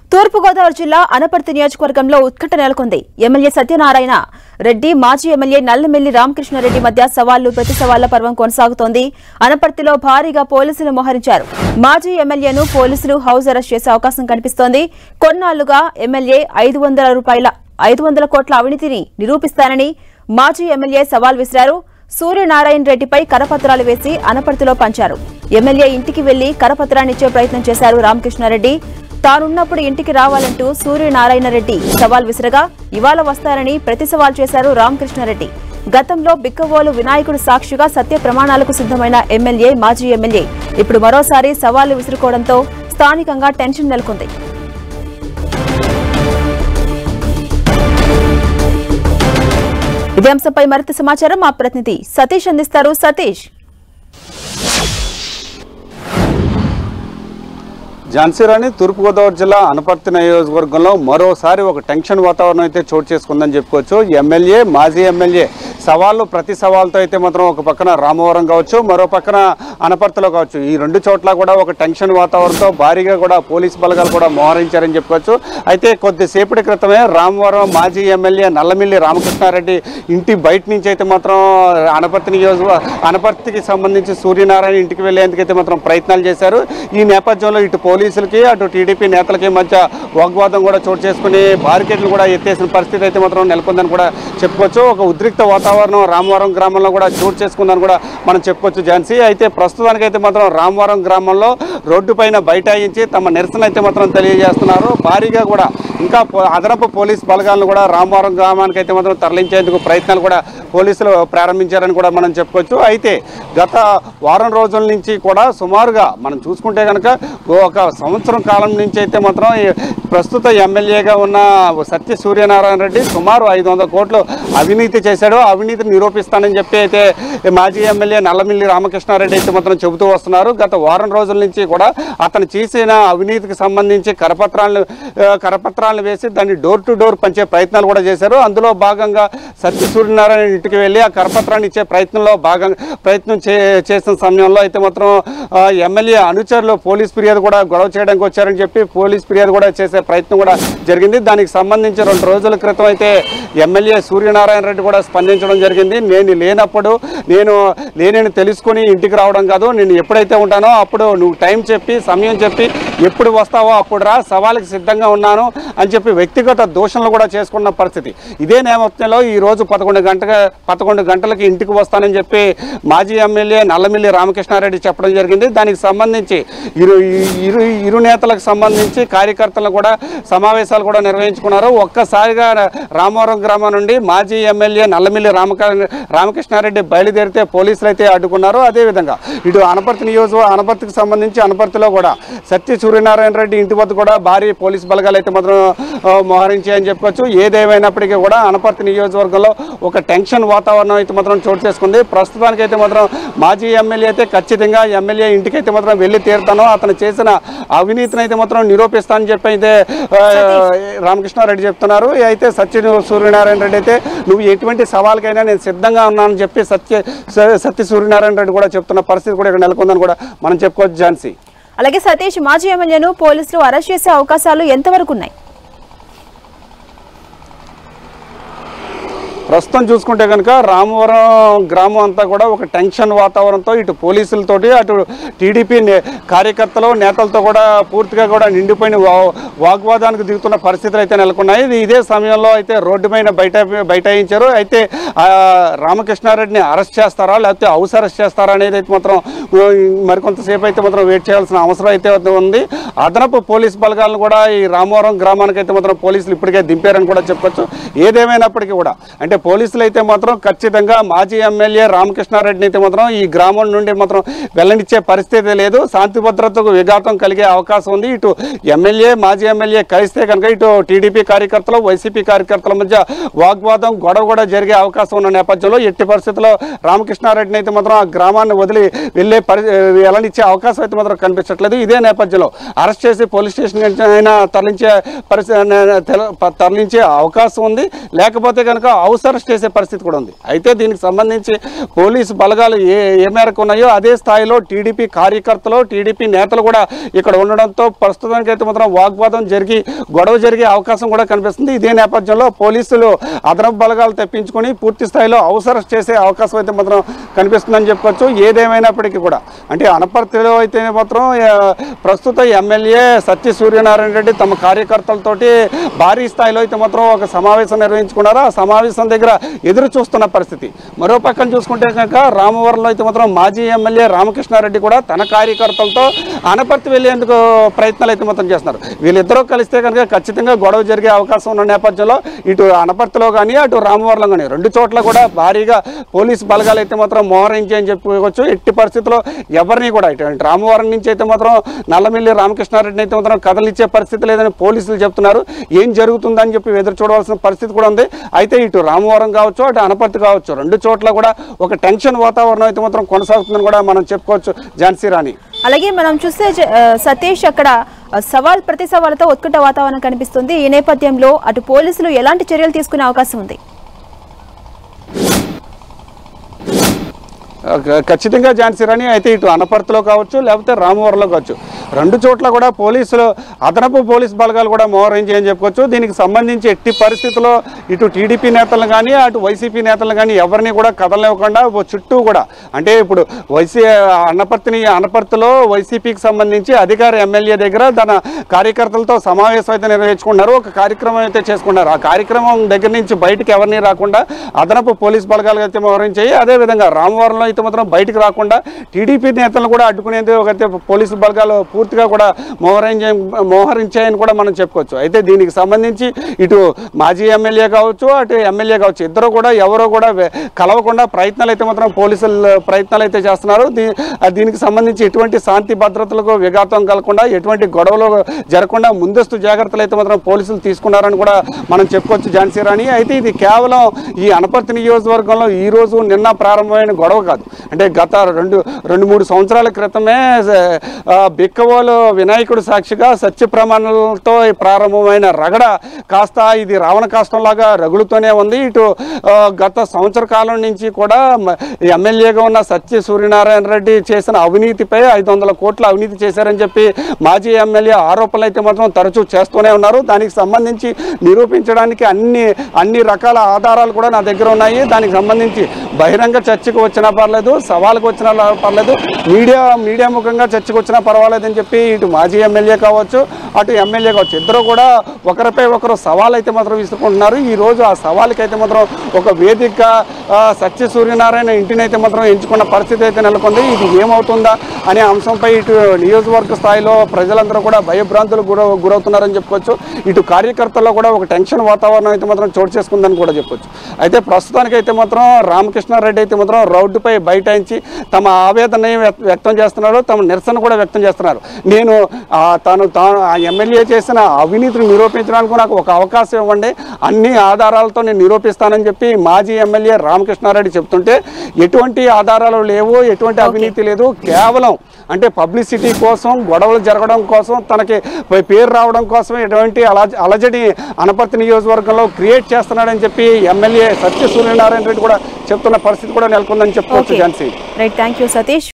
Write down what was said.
తూర్పుగోదావరి జిల్లా అనపర్తి నియోజకవర్గంలో ఉత్కంఠ నెలకొంది ఎమ్మెల్యే సత్యనారాయణ రెడ్డి మాజీ ఎమ్మెల్యే నల్లమెల్లి రామకృష్ణారెడ్డి మధ్య సవాళ్లు ప్రతి సవాళ్ల పర్వం కొనసాగుతోంది అనపర్తిలో భారీగా పోలీసులు మోహరించారు మాజీ ఎమ్మెల్యేను పోలీసులు హౌస్ అరెస్ట్ చేసే అవకాశం కనిపిస్తోంది కొన్నాళ్లుగా ఎమ్మెల్యే ఐదు వందల రూపాయల ఐదు వందల కోట్ల అవినీతిని నిరూపిస్తానని మాజీ ఎమ్మెల్యే సవాల్ విసిరారు సూర్యనారాయణ రెడ్డిపై కరపత్రాలు వేసి అనపర్తిలో పంచారు ఎమ్మెల్యే ఇంటికి వెళ్లి కరపత్రాన్నిచ్చే ప్రయత్నం చేశారు రామకృష్ణారెడ్డి తానున్నప్పుడు ఇంటికి రావాలంటూ సూర్యనారాయణ రెడ్డి సవాల్ విసిరగా ఇవాళ వస్తారని ప్రతి సవాల్ చేశారు రామకృష్ణారెడ్డి గతంలో బిక్కవోలు వినాయకుడు సాక్షిగా సత్య ప్రమాణాలకు సిద్ధమైన ఎమ్మెల్యే మాజీ ఎమ్మెల్యే ఇప్పుడు మరోసారి సవాళ్లు విసురుకోవడంతో స్థానికంగా టెన్షన్ నెలకొంది ఇదే అంశంపై మరింత సమాచారం మా ప్రతినిధి సతీష్ అందిస్తారు సతీష్ ఝాన్సీరాణి తూర్పుగోదావరి జిల్లా అనపర్తి నియోజకవర్గంలో మరోసారి ఒక టెన్షన్ వాతావరణం అయితే చోటు చేసుకుందని చెప్పుకోవచ్చు ఎమ్మెల్యే మాజీ ఎమ్మెల్యే సవాళ్ళు ప్రతి సవాల్తో అయితే మాత్రం ఒక పక్కన రామవరం కావచ్చు మరో పక్కన అనపర్తిలో కావచ్చు ఈ రెండు చోట్ల కూడా ఒక టెన్షన్ వాతావరణంతో భారీగా కూడా పోలీస్ బలగాలు కూడా మోహరించారని చెప్పుకోవచ్చు అయితే కొద్దిసేపటి క్రితమే రామవరం మాజీ ఎమ్మెల్యే నల్లమిల్లి రామకృష్ణారెడ్డి ఇంటి బయట నుంచి అయితే మాత్రం అనపర్తి నియోజక అనపర్తికి సంబంధించి సూర్యనారాయణ ఇంటికి వెళ్ళేందుకైతే మాత్రం ప్రయత్నాలు చేశారు ఈ నేపథ్యంలో ఇటు పోలీసులకి అటు టీడీపీ నేతలకి మధ్య వాగ్వాదం కూడా చోటు చేసుకుని బారికేడ్లు కూడా ఎత్తేసిన పరిస్థితి అయితే మాత్రం నెలకొందని కూడా చెప్పుకోవచ్చు ఒక ఉద్రిక్త వాతావరణం రామవరం గ్రామంలో కూడా చోటు చేసుకుందని కూడా మనం చెప్పుకోవచ్చు ఝాన్సీ అయితే ప్రస్తుతానికైతే మాత్రం రామవరం గ్రామంలో రోడ్డు పైన బైఠాయించి తమ నిరసన అయితే మాత్రం తెలియజేస్తున్నారు భారీగా కూడా ఇంకా పో- అదనపు పోలీస్ బలగాలను కూడా రామవరం గ్రామానికి అయితే మాత్రం తరలించేందుకు ప్రయత్నాలు కూడా పోలీసులు ప్రారంభించారని కూడా మనం చెప్పుకోవచ్చు అయితే గత వారం రోజుల నుంచి కూడా సుమారుగా మనం చూసుకుంటే కనుక ఒక సంవత్సరం కాలం నుంచి అయితే మాత్రం ఈ ప్రస్తుత ఎమ్మెల్యేగా ఉన్న సత్య సూర్యనారాయణ రెడ్డి సుమారు ఐదు వందల కోట్లు అవినీతి చేశాడు అవినీతిని నిరూపిస్తానని చెప్పి అయితే మాజీ ఎమ్మెల్యే నల్లమిల్లి రామకృష్ణారెడ్డి అయితే మాత్రం చెబుతూ వస్తున్నారు గత వారం రోజుల నుంచి కూడా అతను చేసిన అవినీతికి సంబంధించి కరపత్రాలను ఆ, కరపత్రాలను వేసి దాన్ని డోర్ టు డోర్ పంచే ప్రయత్నాలు కూడా చేశారు అందులో భాగంగా సత్య సూర్యనారాయణ ఇంటికి వెళ్ళి ఆ కరపత్రాన్ని ఇచ్చే ప్రయత్నంలో భాగంగా ప్రయత్నం చే చేసిన సమయంలో అయితే మాత్రం ఆ, ఎమ్మెల్యే అనుచరులు పోలీస్ ఫిర్యాదు కూడా గొడవ చేయడానికి వచ్చారని చెప్పి పోలీస్ ఫిర్యాదు కూడా చేసే ప్రయత్నం కూడా జరిగింది దానికి సంబంధించి రెండు రోజుల క్రితం అయితే ఎమ్మెల్యే సూర్యనారాయణ రెడ్డి కూడా స్పందించడం జరిగింది నేను లేనప్పుడు నేను లేనని తెలుసుకొని ఇంటికి రావడం కాదు నేను ఎప్పుడైతే ఉంటానో అప్పుడు నువ్వు టైం చెప్పి సమయం చెప్పి ఎప్పుడు వస్తావో అప్పుడు రా సవాలుకి సిద్ధంగా ఉన్నాను అని చెప్పి వ్యక్తిగత దూషణలు కూడా చేసుకున్న పరిస్థితి ఇదే నేపథ్యంలో ఈ రోజు పదకొండు గంటల పదకొండు గంటలకి ఇంటికి వస్తానని చెప్పి మాజీ ఎమ్మెల్యే నల్లమిల్లి రామకృష్ణారెడ్డి చెప్పడం జరిగింది దానికి సంబంధించి ఇరు ఇరు ఇరు నేతలకు సంబంధించి కార్యకర్తలను కూడా సమావేశాలు కూడా నిర్వహించుకున్నారు ఒక్కసారిగా రామవరం గ్రామం నుండి మాజీ ఎమ్మెల్యే నల్లమిల్లి రామక రామకృష్ణారెడ్డి బయలుదేరితే పోలీసులు అయితే అడ్డుకున్నారు అదేవిధంగా ఇటు అనపర్తి నియోజక అనపర్తికి సంబంధించి అనపర్తిలో కూడా సత్య సూర్యనారాయణ రెడ్డి ఇంటి వద్ద కూడా భారీ పోలీస్ బలగాలు అయితే మాత్రం ఆ, మోహరించాయని చెప్పుకోవచ్చు ఏదేమైనప్పటికీ కూడా అనపర్తి నియోజకవర్గంలో ఒక టెన్షన్ వాతావరణం అయితే మాత్రం చోటు చేసుకుంది ప్రస్తుతానికి అయితే మాత్రం మాజీ ఎమ్మెల్యే అయితే ఖచ్చితంగా ఎమ్మెల్యే ఇంటికి అయితే మాత్రం వెళ్ళి తీరుతాను అతను చేసిన అవినీతిని అయితే మాత్రం నిరూపిస్తానని చెప్పి అయితే ఆ, రామకృష్ణారెడ్డి చెప్తున్నారు అయితే సత్య సూర్యనారాయణ రెడ్డి అయితే నువ్వు ఎటువంటి సవాల్కైనా నేను సిద్ధంగా ఉన్నానని చెప్పి సత్య స- సత్య సూర్యనారాయణ రెడ్డి కూడా చెప్తున్న పరిస్థితి కూడా ఇక్కడ నెలకొందని కూడా మనం చెప్పుకోవచ్చు ఝాన్సీ అలాగే సతీష్ మాజీ ఎమ్మెల్యేను పోలీసులు అరెస్ట్ చేసే అవకాశాలు ఎంతవరకు ఉన్నాయి ప్రస్తుతం చూసుకుంటే కనుక రామవరం గ్రామం అంతా కూడా ఒక టెన్షన్ వాతావరణంతో ఇటు పోలీసులతోటి అటు టీడీపీ నే- కార్యకర్తలు నేతలతో కూడా పూర్తిగా కూడా నిండిపోయిన వా- వాగ్వాదానికి దిగుతున్న పరిస్థితులు అయితే నెలకొన్నాయి ఇది ఇదే సమయంలో అయితే రోడ్డు పైన బయట బైఠాయించారు అయితే ఆ, రామకృష్ణారెడ్డిని అరెస్ట్ చేస్తారా లేకపోతే హౌస్ అరెస్ట్ చేస్తారా అనేది అయితే మాత్రం ఆ, మరికొంతసేపు అయితే మాత్రం వెయిట్ చేయాల్సిన అవసరం అయితే ఉంది అదనపు పోలీస్ బలగాలను కూడా ఈ రామవరం గ్రామానికి అయితే మాత్రం పోలీసులు ఇప్పటికే దింపారని కూడా చెప్పొచ్చు ఏదేమైనప్పటికీ కూడా అంటే పోలీసులు అయితే మాత్రం ఖచ్చితంగా మాజీ ఎమ్మెల్యే రామకృష్ణారెడ్డిని అయితే మాత్రం ఈ గ్రామం నుండి మాత్రం వెళ్ళనిచ్చే పరిస్థితి లేదు శాంతి భద్రతకు విఘాతం కలిగే అవకాశం ఉంది ఇటు ఎమ్మెల్యే మాజీ ఎమ్మెల్యే కలిస్తే కనుక ఇటు టీడీపీ కార్యకర్తలు వైసీపీ కార్యకర్తల మధ్య వాగ్వాదం గొడవ కూడా జరిగే అవకాశం ఉన్న నేపథ్యంలో ఎట్టి పరిస్థితుల్లో రామకృష్ణారెడ్డిని అయితే మాత్రం ఆ గ్రామాన్ని వదిలి వెళ్ళే పరి వెళ్ళనిచ్చే అవకాశం అయితే మాత్రం కనిపించట్లేదు ఇదే నేపథ్యంలో అరెస్ట్ చేసి పోలీస్ స్టేషన్ అయినా తరలించే పరిస్థితి తరలించే అవకాశం ఉంది లేకపోతే కనుక హౌస్ అరెస్ట్ చేసే పరిస్థితి కూడా ఉంది అయితే దీనికి సంబంధించి పోలీసు బలగాలు ఏ ఏ మేరకు ఉన్నాయో అదే స్థాయిలో టీడీపీ కార్యకర్తలు టీడీపీ నేతలు కూడా ఇక్కడ ఉండడంతో ప్రస్తుతానికి అయితే మాత్రం వాగ్వాదం జరిగి గొడవ జరిగే అవకాశం కూడా కనిపిస్తుంది ఇదే నేపథ్యంలో పోలీసులు అదనపు బలగాలు తెప్పించుకొని పూర్తి స్థాయిలో అవసరం చేసే అవకాశం అయితే మాత్రం కనిపిస్తుందని చెప్పుకోవచ్చు ఏదేమైనప్పటికీ కూడా అంటే అనపర్తిలో అయితే మాత్రం ఆ, ప్రస్తుత ఎమ్మెల్యే సత్య సూర్యనారాయణ రెడ్డి తమ కార్యకర్తలతోటి భారీ స్థాయిలో అయితే మాత్రం ఒక సమావేశం నిర్వహించుకున్నారు ఆ సమావేశం దగ్గర ఎదురు చూస్తున్న పరిస్థితి మరో పక్కన చూసుకుంటే కనుక రామవరంలో అయితే మాత్రం మాజీ ఎమ్మెల్యే రామకృష్ణారెడ్డి కూడా తన కార్యకర్తలతో అనపర్తి వెళ్లేందుకు ప్రయత్నాలు అయితే మాత్రం చేస్తున్నారు వీళ్ళిద్దరూ కలిస్తే కనుక ఖచ్చితంగా గొడవ జరిగే అవకాశం ఉన్న నేపథ్యంలో ఇటు అనపర్తిలో కానీ అటు రామవరంలో కానీ రెండు చోట్ల కూడా భారీగా పోలీసు బలగాలు అయితే మాత్రం మోహరించి అని చెప్పుకోవచ్చు ఎట్టి పరిస్థితుల్లో ఎవరిని కూడా ఇటు రామవరం నుంచి అయితే మాత్రం నల్లమిల్లి రామకృష్ణారెడ్డిని అయితే మాత్రం కథలిచ్చే పరిస్థితి లేదని పోలీసులు చెప్తున్నారు ఏం జరుగుతుందని చెప్పి ఎదురు చూడవలసిన పరిస్థితి కూడా ఉంది అయితే ఇటు రామవరం కావచ్చు అటు అనపర్తి కావచ్చు రెండు చోట్ల కూడా ఒక టెన్షన్ వాతావరణం అయితే మాత్రం కొనసాగుతుందని కూడా మనం చెప్పుకోవచ్చు ఝాన్సీ రాణి అలాగే మనం చూస్తే జ- ఆ, సతీష్ అక్కడ ఆ, సవాల్ ప్రతి సవాలుతో ఉత్కంఠ వాతావరణం కనిపిస్తుంది ఈ నేపథ్యంలో అటు పోలీసులు ఎలాంటి చర్యలు తీసుకునే అవకాశం ఉంది ఖ- ఖచ్చితంగా ఝాన్సీ రాణి అయితే ఇటు అనపర్తిలో కావచ్చు లేకపోతే రామవరంలో కావచ్చు రెండు చోట్ల కూడా పోలీసులు అదనపు పోలీస్ బలగాలు కూడా మోహరించి అని చెప్పుకోవచ్చు దీనికి సంబంధించి ఎట్టి పరిస్థితుల్లో ఇటు టీడీపీ నేతలను కానీ అటు వైసీపీ నేతలను కానీ ఎవరిని కూడా కదలనివ్వకుండా ఓ చుట్టూ కూడా అంటే ఇప్పుడు వైసీ అనపర్తిని అనపర్తిలో వైసీపీకి సంబంధించి అధికార ఎమ్మెల్యే దగ్గర తన కార్యకర్తలతో సమావేశం అయితే నిర్వహించుకున్నారు ఒక కార్యక్రమం అయితే చేసుకున్నారు ఆ కార్యక్రమం దగ్గర నుంచి బయటికి ఎవరిని రాకుండా అదనపు పోలీస్ బలగాలు అయితే మోహరించాయి అదేవిధంగా రామవరంలో అయితే మాత్రం బయటికి రాకుండా టీడీపీ నేతలను కూడా అడ్డుకునేందుకు అయితే పోలీసు బలగాలు పూర్తిగా కూడా మోహరించే మోహరించాయని కూడా మనం చెప్పుకోవచ్చు అయితే దీనికి సంబంధించి ఇటు మాజీ ఎమ్మెల్యే కావచ్చు అటు ఎమ్మెల్యే కావచ్చు ఇద్దరు కూడా ఎవరో కూడా వె- కలవకుండా ప్రయత్నాలు అయితే మాత్రం పోలీసులు ప్రయత్నాలు అయితే చేస్తున్నారు దీ- ఆ దీనికి సంబంధించి ఎటువంటి శాంతి భద్రతలకు విఘాతం కలగకుండా ఎటువంటి గొడవలు జరగకుండా ముందస్తు జాగ్రత్తలు అయితే మాత్రం పోలీసులు తీసుకున్నారని కూడా మనం చెప్పుకోవచ్చు ఝాన్సీ రాణి అయితే ఇది కేవలం ఈ అనపర్తి నియోజకవర్గంలో ఈ రోజు నిన్న ప్రారంభమైన గొడవ కాదు అంటే గత రెండు రెండు మూడు సంవత్సరాల క్రితమే ఆ, బిక్కవోలు వినాయకుడు సాక్షిగా సత్య ప్రమాణాలతో ఈ ప్రారంభమైన రగడ కాస్త ఇది రావణ కాష్టంలాగా రగులుతూనే ఉంది ఇటు ఆ, గత సంవత్సర కాలం నుంచి కూడా మ- ఎమ్మెల్యేగా ఉన్న సత్య సూర్యనారాయణ రెడ్డి చేసిన అవినీతిపై ఐదు వందల కోట్ల అవినీతి చేశారని చెప్పి మాజీ ఎమ్మెల్యే ఆరోపణలు అయితే మాత్రం తరచూ చేస్తూనే ఉన్నారు దానికి సంబంధించి నిరూపించడానికి అన్ని అన్ని రకాల ఆధారాలు కూడా నా దగ్గర ఉన్నాయి దానికి సంబంధించి బహిరంగ చర్చకు వచ్చినా పర్లేదు సవాలుకు వచ్చినా లా- పర్లేదు మీడియా మీడియా ముఖంగా చర్చకు వచ్చినా పర్వాలేదని చెప్పి ఇటు మాజీ ఎమ్మెల్యే కావచ్చు అటు ఎమ్మెల్యే కావచ్చు ఇద్దరు కూడా ఒకరిపై ఒకరు సవాల్ అయితే మాత్రం విసురుకుంటున్నారు ఈ రోజు ఆ సవాల్కి అయితే మాత్రం ఒక వేదిక ఆ, సత్య సూర్యనారాయణ ఇంటిని అయితే మాత్రం ఎంచుకున్న పరిస్థితి అయితే నెలకొంది ఇది ఏమవుతుందా అనే అంశంపై ఇటు నియోజకవర్గ స్థాయిలో ప్రజలందరూ కూడా భయభ్రాంతులకు గుర గురవుతున్నారని చెప్పుకోవచ్చు ఇటు కార్యకర్తల్లో కూడా ఒక టెన్షన్ వాతావరణం అయితే మాత్రం చోటు చేసుకుందని కూడా చెప్పొచ్చు అయితే ప్రస్తుతానికి అయితే మాత్రం రామకృష్ణారెడ్డి అయితే మాత్రం రోడ్డుపై బైఠాయించి తమ ఆవేదన వ్యక్- వ్యక్తం చేస్తున్నారు తమ నిరసన కూడా వ్యక్తం చేస్తున్నారు నేను ఆ, తాను తాను ఆ ఎమ్మెల్యే చేసిన అవినీతిని నిరూపించడానికి నాకు ఒక అవకాశం ఇవ్వండి అన్ని ఆధారాలతో నేను నిరూపిస్తానని చెప్పి మాజీ ఎమ్మెల్యే రామకృష్ణారెడ్డి చెప్తుంటే ఎటువంటి ఆధారాలు లేవు ఎటువంటి అవినీతి లేదు కేవలం అంటే పబ్లిసిటీ కోసం గొడవలు జరగడం కోసం తనకి పే- పేరు రావడం కోసం ఎటువంటి అలా అలజడి అనపర్తి నియోజకవర్గంలో క్రియేట్ చేస్తున్నాడని చెప్పి ఎమ్మెల్యే సత్య సూర్యనారాయణ రెడ్డి కూడా చెప్తున్న పరిస్థితి కూడా నెలకొందని చెప్పుకోవచ్చు okay Jhansi right thank you Satish